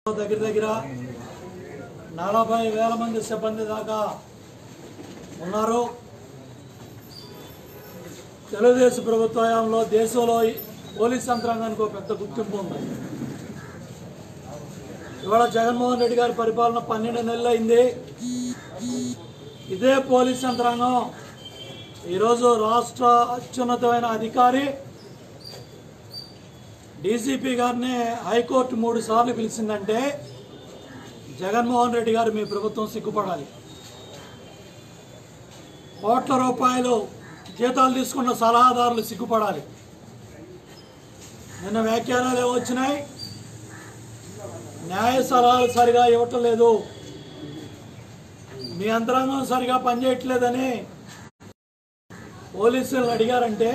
దగ్గర దగ్గర నలభై వేల మంది సిబ్బంది దాకా ఉన్నారు తెలుగుదేశం ప్రభుత్వంలో దేశంలో ఈ పోలీస్ యంత్రాంగానికి ఒక పెద్ద గుర్తింపు ఉంది ఇవాళ జగన్మోహన్ రెడ్డి గారి పరిపాలన పన్నెండు నెలలు అయింది ఇదే పోలీస్ యంత్రాంగం ఈరోజు రాష్ట్ర అత్యున్నతమైన అధికారి డీజీపీ గారిని హైకోర్టు మూడు సార్లు పిలిచిందంటే జగన్మోహన్ రెడ్డి గారు మీ ప్రభుత్వం సిగ్గుపడాలి కోట్ల రూపాయలు జీతాలు తీసుకున్న సలహాదారులు సిగ్గుపడాలి నిన్న వ్యాఖ్యానాలు ఏమొచ్చినాయి న్యాయ సలహాలు సరిగా ఇవ్వటం లేదు మీ యంత్రాంగం సరిగా పనిచేయట్లేదని పోలీసులను అడిగారంటే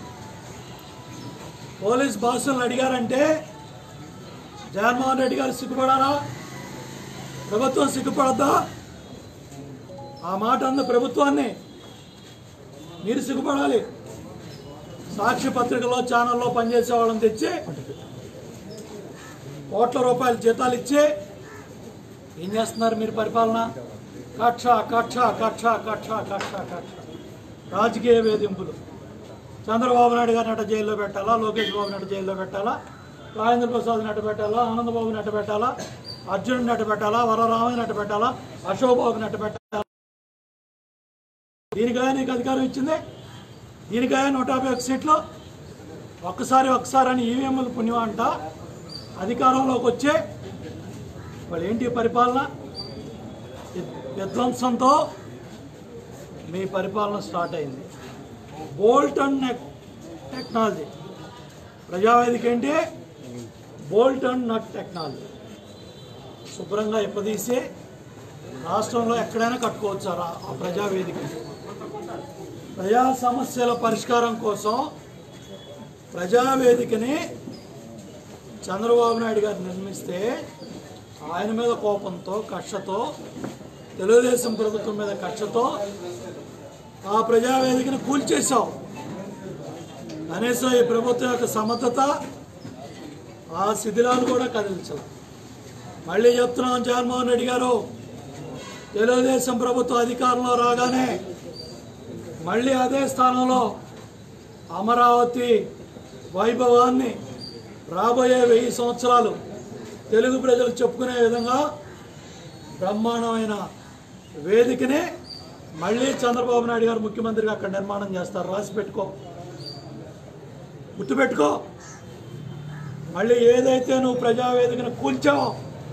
పోలీస్ బాసులను అడిగారంటే జగన్మోహన్ రెడ్డి గారు సిగ్గుపడాలా ప్రభుత్వం సిగ్గుపడద్దా ఆ మాట అన్న ప్రభుత్వాన్ని మీరు సిగ్గుపడాలి సాక్షి పత్రికలో ఛానల్లో పనిచేసే వాళ్ళని తెచ్చి కోట్ల రూపాయల జీతాలు ఇచ్చి ఏం చేస్తున్నారు మీరు పరిపాలన కక్ష కక్ష కక్ష కక్ష కక్ష కక్ష రాజకీయ వేధింపులు చంద్రబాబు నాయుడు గారిని అట్ట జైల్లో పెట్టాలా లోకేష్ బాబు నట జైల్లో పెట్టాలా రాజేంద్ర ప్రసాద్ నట పెట్టాలా ఆనందబాబు నట పెట్టాలా అర్జున్ నట పెట్టాలా వరరామయ్య నట పెట్టాలా అశోక్ బాబు నట పెట్టాలా దీనికాయ నీకు అధికారం ఇచ్చింది దీనికాయ నూట యాభై ఒక సీట్లు ఒక్కసారి ఒక్కసారి అని ఈవీఎంలు పుణ్యం అంట అధికారంలోకి వచ్చే వాళ్ళు ఏంటి పరిపాలన విధ్వంసంతో మీ పరిపాలన స్టార్ట్ అయింది bolt and nut technology Prajavedika ఏంటి బోల్ట్ అండ్ నట్ టెక్నాలజీ శుభ్రంగా ఇప్పదీసి రాష్ట్రంలో ఎక్కడైనా కట్టుకోవచ్చు ఆ రా- ఆ ప్రజావేదిక ప్రజా సమస్యల పరిష్కారం కోసం ప్రజావేదికని చంద్రబాబు నాయుడు గారు నిర్మిస్తే ఆయన మీద కోపంతో కక్షతో తెలుగుదేశం ప్రభుత్వం మీద కక్షతో ఆ ప్రజావేదికను కూల్చేశావు కనీసం ఈ ప్రభుత్వం యొక్క సమర్థత ఆ శిథిలాలు కూడా కదిలించవు మళ్ళీ చెప్తున్నాం జగన్మోహన్ రెడ్డి గారు తెలుగుదేశం ప్రభుత్వం అధికారంలో రాగానే మళ్ళీ అదే స్థానంలో అమరావతి వైభవాన్ని రాబోయే వెయ్యి సంవత్సరాలు తెలుగు ప్రజలు చెప్పుకునే విధంగా బ్రహ్మాండమైన వేదికని మళ్ళీ చంద్రబాబు నాయుడు గారు ముఖ్యమంత్రిగా అక్కడ నిర్మాణం చేస్తారు రాసి పెట్టుకో గుర్తుపెట్టుకో మళ్ళీ ఏదైతే నువ్వు ప్రజావేదికను కూల్చావో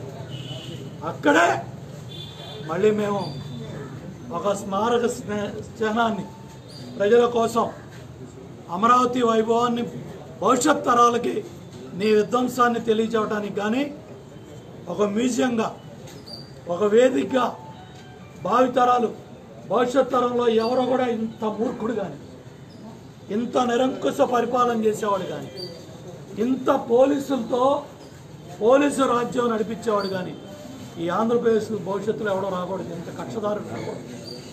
అక్కడే మళ్ళీ మేము ఒక స్మారక స్నే- చిహ్నాన్ని ప్రజల కోసం అమరావతి వైభవాన్ని భవిష్యత్ తరాలకి నీ విధ్వంసాన్ని తెలియచేయడానికి కానీ ఒక మ్యూజియంగా ఒక వేదికగా భావితరాలు భవిష్యత్ తరంలో ఎవరో కూడా ఇంత మూర్ఖుడు కానీ ఇంత నిరంకుశ పరిపాలన చేసేవాడు కానీ ఇంత పోలీసులతో పోలీసు రాజ్యం నడిపించేవాడు కానీ ఈ ఆంధ్రప్రదేశ్ భవిష్యత్తులో ఎవడో రాకూడదు ఇంత కక్షదారుడు రాకూడదు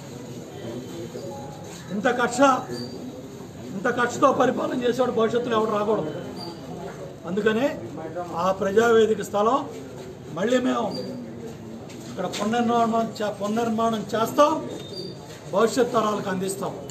ఇంత కక్ష ఇంత కక్షతో పరిపాలన చేసేవాడు భవిష్యత్తులో ఎవడు రాకూడదు అందుకనే ఆ ప్రజావేదిక స్థలం మళ్ళీ మేము ఇక్కడ పునర్నిర్మాణం చే- పునర్నిర్మాణం చేస్తాం భవిష్యత్ తరాలకు అందిస్తాం